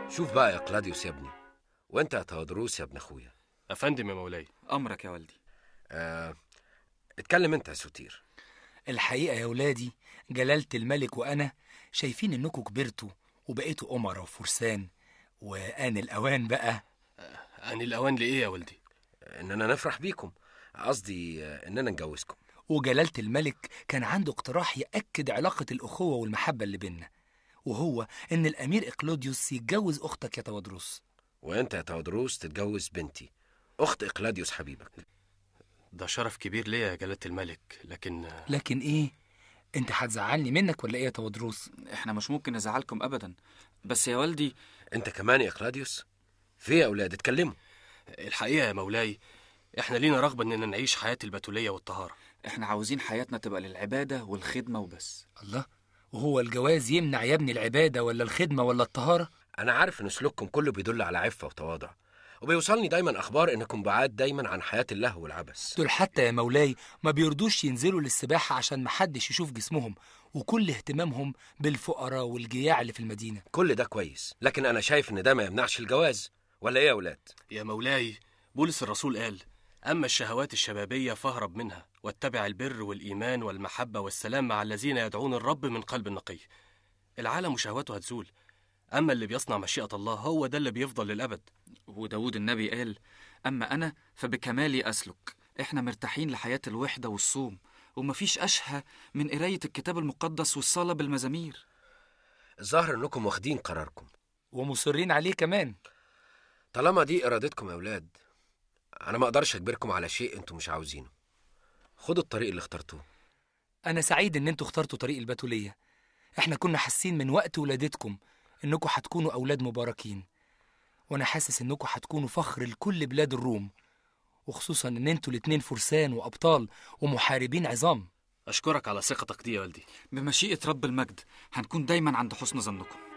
شوف بقى يا قلاديوس يا ابني وانت يا تودروس يا ابن اخويا افندم يا مولاي أمرك يا والدي آه اتكلم انت يا سوتير الحقيقة يا ولادي جلالة الملك وأنا شايفين إنكم كبرتوا وبقيتوا أمراء وفرسان وآن الأوان بقى أن الأوان لإيه يا ولدي اننا نفرح بيكم قصدي آه، اننا نجوزكم وجلالة الملك كان عنده اقتراح يأكد علاقة الأخوة والمحبة اللي بينا وهو إن الأمير إقلوديوس يتجوز أختك يا تودروس وانت يا تودروس تتجوز بنتي اخت اقلاديوس حبيبك ده شرف كبير ليا يا جلالة الملك لكن لكن إيه؟ أنت هتزعلني منك ولا إيه يا تودروس؟ إحنا مش ممكن نزعلكم أبدا بس يا والدي انت كمان يا اقلاديوس في يا اولاد اتكلموا الحقيقة يا مولاي إحنا لينا رغبة إننا نعيش حياة البتولية والطهارة إحنا عاوزين حياتنا تبقى للعبادة والخدمة وبس الله وهو الجواز يمنع يا ابني العبادة ولا الخدمة ولا الطهارة؟ انا عارف ان سلوككم كله بيدل على عفه وتواضع وبيوصلني دايما اخبار انكم بعاد دايما عن حياه اللهو والعبث دول حتى يا مولاي ما بيرضوش ينزلوا للسباحة عشان محدش يشوف جسمهم وكل اهتمامهم بالفقراء والجياع اللي في المدينة كل ده كويس لكن انا شايف ان ده ما يمنعش الجواز ولا ايه يا اولاد يا مولاي بولس الرسول قال أما الشهوات الشبابية فاهرب منها واتبع البر والإيمان والمحبة والسلام مع الذين يدعون الرب من قلب نقي العالم وشهواته هتزول أما اللي بيصنع مشيئة الله هو ده اللي بيفضل للأبد وداود النبي قال أما أنا فبكمالي أسلك إحنا مرتاحين لحياة الوحدة والصوم ومفيش أشهى من قراية الكتاب المقدس والصلاة بالمزامير الظاهر انكم واخدين قراركم ومصرين عليه كمان طالما دي ارادتكم يا اولاد انا ما اقدرش اجبركم على شيء انتم مش عاوزينه خدوا الطريق اللي اخترتوه أنا سعيد إن أنتوا اخترتوا طريق البتولية إحنا كنا حاسين من وقت ولادتكم إنكم هتكونوا أولاد مباركين وأنا حاسس إنكم هتكونوا فخر لكل بلاد الروم وخصوصا إن أنتوا الاتنين فرسان وأبطال ومحاربين عظام أشكرك على ثقتك دي يا والدي بمشيئة رب المجد هنكون دايما عند حسن ظنكم